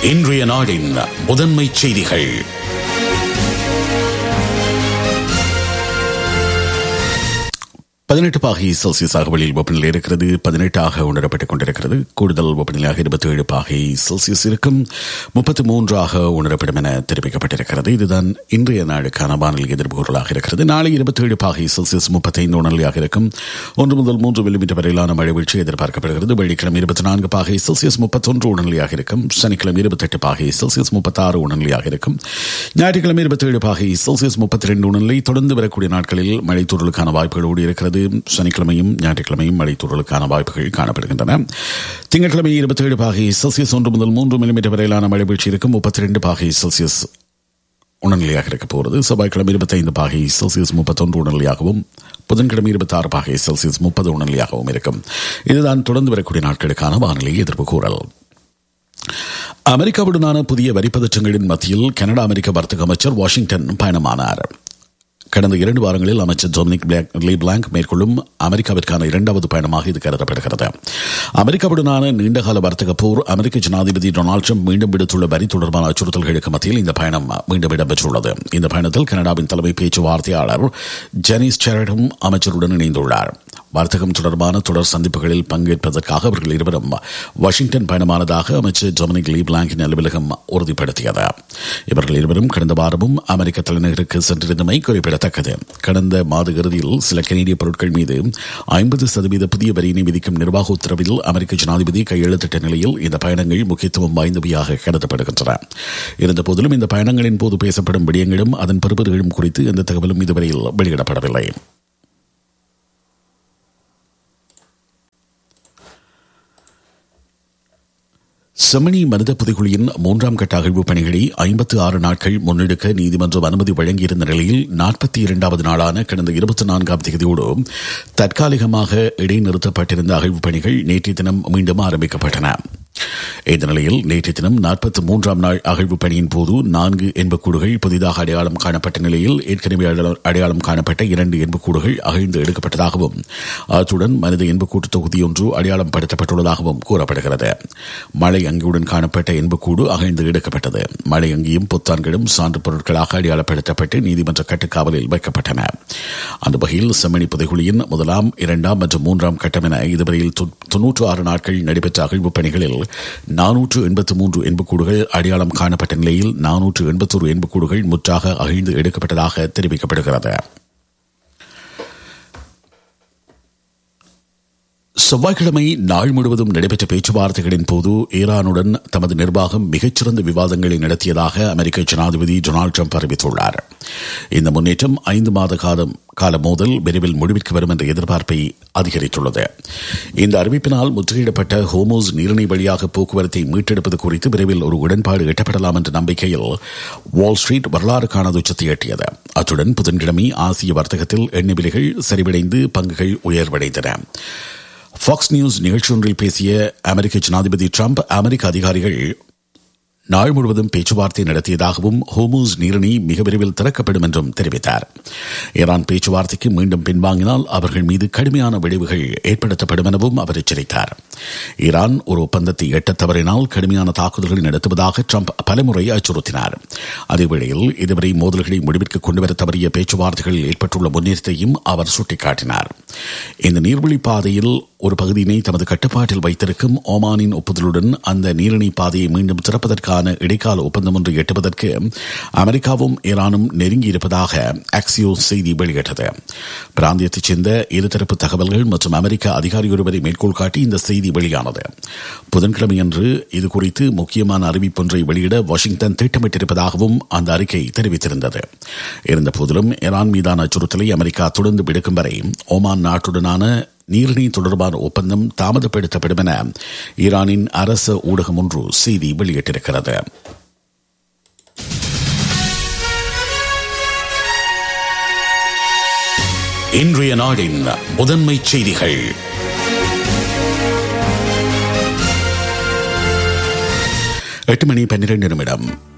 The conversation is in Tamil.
இன்றைய நாடின் முதன்மை செய்திகள் பதினெட்டு பாகை செல்சியஸாக வெளியில் வெப்பநிலை இருக்கிறது பதினெட்டாக உணரப்பட்டுக் கொண்டிருக்கிறது கூடுதல் வெப்பநிலையாக இருபத்தி ஏழு பாகை செல்சியஸ் இருக்கும் முப்பத்தி மூன்றாக உணரப்படும் என தெரிவிக்கப்பட்டிருக்கிறது இதுதான் இன்றைய நாளுக்கான வானிலை எதிர்ப்புகளாக இருக்கிறது நாளை இருபத்தி ஏழு பாகை செல்சியஸ் முப்பத்தைந்து உணர்நிலையாக இருக்கும் ஒன்று முதல் மூன்று மில்லிமீட்டர் வரையிலான மழை வீழ்ச்சி எதிர்பார்க்கப்படுகிறது வெள்ளிக்கிழமை இருபத்தி நான்கு பாகை செல்சியஸ் முப்பத்தொன்று உணர்நிலையாக இருக்கும் சனிக்கிழமை இருபத்தெட்டு பாகை செல்சியஸ் முப்பத்தாறு உணர்நிலையாக இருக்கும் ஞாயிற்றுக்கிழமை இருபத்தி ஏழு பாகை செல்சியஸ் முப்பத்தி ரெண்டு உணர்நிலை தொடர்ந்து வரக்கூடிய நாட்களில் மழை தூறலுக்கான வாய்ப்புகளோடு இருக்கிறது சனிக்கிழமையும் ஞாயிற்றுக்கிழமையும் மழை தூறலுக்கான வாய்ப்புகள் காணப்படுகின்றன திங்கட்கிழமை இருபத்தி ஏழு பாகை செல்சியஸ் ஒன்று முதல் மூன்று மில்லிமீட்டர் வரையிலான மழை வீழ்ச்சி இருக்கும் முப்பத்தி ரெண்டு பாகை செல்சியஸ் உணர்நிலையாக இருக்க போகிறது செவ்வாய்க்கிழமை இருபத்தைந்து பாகை செல்சியஸ் முப்பத்தொன்று உணர்நிலையாகவும் புதன்கிழமை இருபத்தி ஆறு பாகை செல்சியஸ் முப்பது உணர்நிலையாகவும் இருக்கும் இதுதான் தொடர்ந்து வரக்கூடிய நாட்களுக்கான வானிலை எதிர்ப்பு கூறல் அமெரிக்காவுடனான புதிய வரி பதற்றங்களின் மத்தியில் கனடா அமெரிக்க வர்த்தக அமைச்சர் வாஷிங்டன் பயணமானார் கடந்த இரண்டு வாரங்களில் அமைச்சர் டொமினிக் லீ பிளாங்க் மேற்கொள்ளும் அமெரிக்காவிற்கான இரண்டாவது பயணமாக இது கருதப்படுகிறது அமெரிக்காவுடனான நீண்டகால வர்த்தக போர் அமெரிக்க ஜனாதிபதி டொனால்டு ட்ரம்ப் மீண்டும் விடுத்துள்ள வரி தொடர்பான அச்சுறுத்தல்களுக்கு மத்தியில் இந்த பயணம் மீண்டும் இடம்பெற்றுள்ளது இந்த பயணத்தில் கனடாவின் தலைமை பேச்சுவார்த்தையாளர் ஜெனிஸ் செரடும் அமைச்சருடன் இணைந்துள்ளார் வர்த்தகம் தொடர்பான தொடர் சந்திப்புகளில் பங்கேற்பதற்காக அவர்கள் இருவரும் வாஷிங்டன் பயணமானதாக அமைச்சர் டொமினிக் லீ பிளாங்கின் அலுவலகம் உறுதிப்படுத்தியது இவர்கள் இருவரும் கடந்த வாரமும் அமெரிக்க தலைநகருக்கு சென்றிருந்தமை குறிப்பிடத்தக்கது கடந்த மாத இறுதியில் சில கனேடிய பொருட்கள் மீது ஐம்பது சதவீத புதிய வரியினை விதிக்கும் நிர்வாக உத்தரவில் அமெரிக்க ஜனாதிபதி கையெழுத்திட்ட நிலையில் இந்த பயணங்கள் முக்கியத்துவம் வாய்ந்தவையாக கருதப்படுகின்றன இருந்தபோதிலும் இந்த பயணங்களின் போது பேசப்படும் விடயங்களும் அதன் பெறுபர்களும் குறித்து எந்த தகவலும் இதுவரையில் வெளியிடப்படவில்லை செம்மணி மனித புதைகுழியின் மூன்றாம் கட்ட அகழ்வு பணிகளை ஐம்பத்து ஆறு நாட்கள் முன்னெடுக்க நீதிமன்றம் அனுமதி வழங்கியிருந்த நிலையில் நாற்பத்தி இரண்டாவது நாளான கடந்த இருபத்தி நான்காம் தேதியோடு தற்காலிகமாக இடைநிறுத்தப்பட்டிருந்த அகழ்வு பணிகள் நேற்றைய தினம் மீண்டும் ஆரம்பிக்கப்பட்டன இந்த நிலையில் நேற்றைய தினம் நாற்பத்தி மூன்றாம் நாள் அகழ்வு பணியின் போது நான்கு எண்பக்கூடுகள் புதிதாக அடையாளம் காணப்பட்ட நிலையில் ஏற்கனவே அடையாளம் காணப்பட்ட இரண்டு எண்பக்கூடுகள் அகழ்ந்து எடுக்கப்பட்டதாகவும் அத்துடன் மனித எண்பக்கூட்டு தொகுதி ஒன்று அடையாளம் படுத்தப்பட்டுள்ளதாகவும் கூறப்படுகிறது மழை அங்கியுடன் காணப்பட்ட எண்பக்கூடு அகழ்ந்து எடுக்கப்பட்டது மழை அங்கியும் புத்தான்களும் சான்று பொருட்களாக அடையாளப்படுத்தப்பட்டு நீதிமன்ற கட்டுக்காவலில் வைக்கப்பட்டன அந்த வகையில் செம்மணி புதைகுழியின் முதலாம் இரண்டாம் மற்றும் மூன்றாம் கட்டம் என இதுவரையில் தொன்னூற்று ஆறு நாட்கள் நடைபெற்ற அகழ்வு பணிகளில் நானூற்று எண்பத்து மூன்று எண்புக்கூடுகள் அடையாளம் காணப்பட்ட நிலையில் நானூற்று எண்பத்தொரு எண்புக்கூடுகள் முற்றாக அழிந்து எடுக்கப்பட்டதாக தெரிவிக்கப்படுகிறது செவ்வாய்க்கிழமை நாள் முழுவதும் நடைபெற்ற பேச்சுவார்த்தைகளின் போது ஈரானுடன் தமது நிர்வாகம் மிகச்சிறந்த விவாதங்களை நடத்தியதாக அமெரிக்க ஜனாதிபதி டொனால்டு ட்ரம்ப் அறிவித்துள்ளார் இந்த முன்னேற்றம் ஐந்து மாத காலம் கால மோதல் விரைவில் முடிவிற்கு வரும் என்ற எதிர்பார்ப்பை அதிகரித்துள்ளது இந்த அறிவிப்பினால் முற்றுகையிடப்பட்ட ஹோமோஸ் நீரிணை வழியாக போக்குவரத்தை மீட்டெடுப்பது குறித்து விரைவில் ஒரு உடன்பாடு எட்டப்படலாம் என்ற நம்பிக்கையில் வால் ஸ்ட்ரீட் வரலாறு காணாத உச்சத்தை எட்டியது அத்துடன் புதன்கிழமை ஆசிய வர்த்தகத்தில் எண்ணெய் விலைகள் சரிவடைந்து பங்குகள் உயர்வடைந்தன ஃபாக்ஸ் நியூஸ் நிகழ்ச்சி ஒன்றில் பேசிய அமெரிக்க ஜனாதிபதி ட்ரம்ப் அமெரிக்க அதிகாரிகள் நாள் முழுவதும் பேச்சுவார்த்தை நடத்தியதாகவும் ஹோமூஸ் நீரிணை மிக விரைவில் திறக்கப்படும் என்றும் தெரிவித்தார் ஈரான் பேச்சுவார்த்தைக்கு மீண்டும் பின்வாங்கினால் அவர்கள் மீது கடுமையான விளைவுகள் ஏற்படுத்தப்படும் எனவும் அவர் எச்சரித்தார் ஈரான் ஒரு ஒப்பந்தத்தை எட்டத் தவறினால் கடுமையான தாக்குதல்களை நடத்துவதாக ட்ரம்ப் பலமுறை அச்சுறுத்தினார் அதேவேளையில் இதுவரை மோதல்களை முடிவிற்கு கொண்டுவர தவறிய பேச்சுவார்த்தைகளில் ஏற்பட்டுள்ள முன்னேற்றத்தையும் அவர் சுட்டிக்காட்டினார் இந்த நீர்வழி பாதையில் ஒரு பகுதியினை தமது கட்டுப்பாட்டில் வைத்திருக்கும் ஓமானின் ஒப்புதலுடன் அந்த நீரிணை பாதையை மீண்டும் திறப்பதற்கான இடைக்கால ஒப்பந்தம் ஒன்று எட்டுவதற்கு அமெரிக்காவும் ஈரானும் நெருங்கியிருப்பதாக ஆக்சியோ செய்தி வெளியிட்டது பிராந்தியத்தைச் சேர்ந்த இருதரப்பு தகவல்கள் மற்றும் அமெரிக்க அதிகாரி ஒருவரை மேற்கோள் காட்டி இந்த செய்தி வெளியானது புதன்கிழமையன்று இதுகுறித்து முக்கியமான அறிவிப்பொன்றை வெளியிட வாஷிங்டன் திட்டமிட்டிருப்பதாகவும் அந்த அறிக்கை தெரிவித்திருந்தது இருந்தபோதிலும் ஈரான் மீதான அச்சுறுத்தலை அமெரிக்கா தொடர்ந்து விடுக்கும் வரை ஓமான் நாட்டுடனான நீரிணை தொடர்பான ஒப்பந்தம் தாமதப்படுத்தப்படும் என ஈரானின் அரச ஊடகம் ஒன்று செய்தி வெளியிட்டிருக்கிறது இன்றைய நாடின் முதன்மை செய்திகள் எட்டு மணி பன்னிரண்டு நிமிடம்